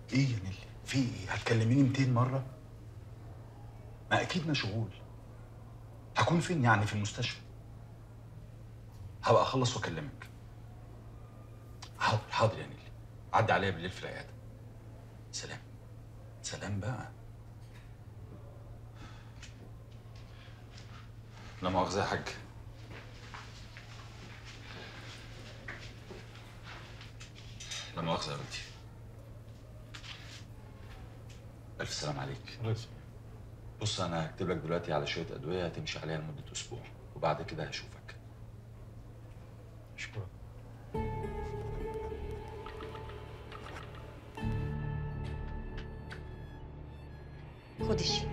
ايه يا نيلي في ايه هتكلميني 200 مره ما اكيد مشغول هكون فين يعني في المستشفى هبقى اخلص واكلمك حاضر حاضر يا نيلي عدي عليا بالليل في العياده سلام سلام بقى لا مؤاخذة يا حاج لا مؤاخذة يا بنتي ألف سلام عليك بص أنا هكتب لك دلوقتي على شوية أدوية هتمشي عليها لمدة أسبوع وبعد كده هشوفك شكرا خد الشيك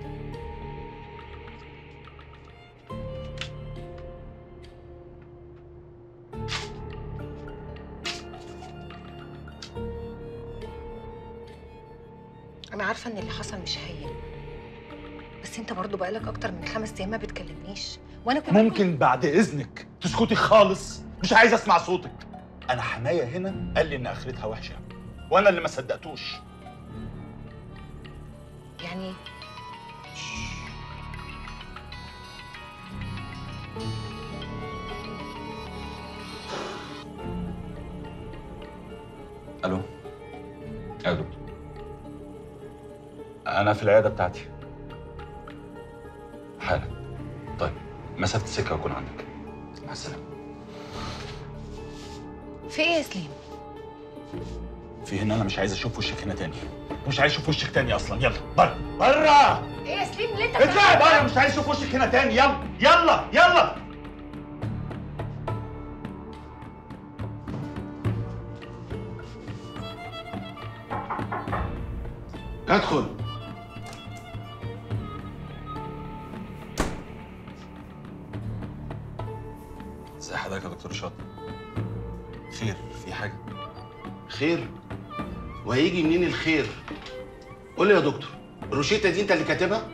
انا عارفه ان اللي حصل مش هين بس انت برضو بقالك اكتر من خمس ايام ما بتكلمنيش وانا كنت ممكن بعد إذنك تسكتي خالص مش عايز أسمع صوتك أنا حماية هنا قال لي إن آخرتها وحشة وأنا اللي ما صدقتوش يعني الو يا دكتور انا في العياده بتاعتي حالا طيب مسافه السكه واكون عندك مع السلامه في ايه يا سليم في هنا انا مش عايز اشوف وشك هنا تاني مش عايز اشوف وشك تاني اصلا يلا بره بره ايه يا سليم اللي انت اطلعي بره مش عايز اشوف وشك هنا تاني يلا يلا يلا ادخل ازي حضرتك يا دكتور شاطر خير في حاجه خير وهيجي منين الخير قول لي يا دكتور الروشيتا دي انت اللي كاتبها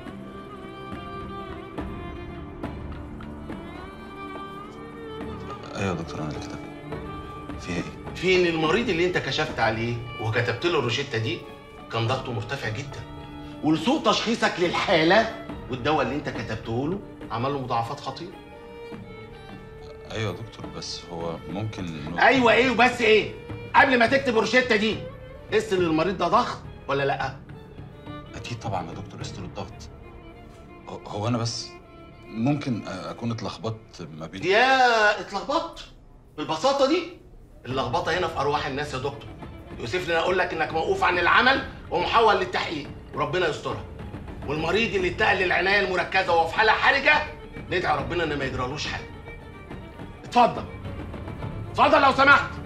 ايوه يا دكتور انا اللي كتبت فيها ايه في ان المريض اللي انت كشفت عليه وكتبت له الروشيتا دي كان ضغطه مرتفع جدا ولسوء تشخيصك للحاله والدواء اللي انت كتبته له عمل له مضاعفات خطيره ايوه يا دكتور بس هو ممكن انه ايوه ايه وبس ايه قبل ما تكتب الروشيتا دي قست ان المريض ده ضغط ولا لا اكيد طبعا يا دكتور قست له الضغط هو- هو انا بس ممكن اكون اتلخبطت ما بين يا اتلخبطت بالبساطه دي اللخبطه هنا في ارواح الناس يا دكتور يوسف لي اقول لك انك موقوف عن العمل ومحول للتحقيق وربنا يسترها والمريض اللي اتنقل للعنايه المركزه وهو في حاله حرجه ندعي ربنا ان ما يجرالوش حاجه اتفضل اتفضل لو سمحت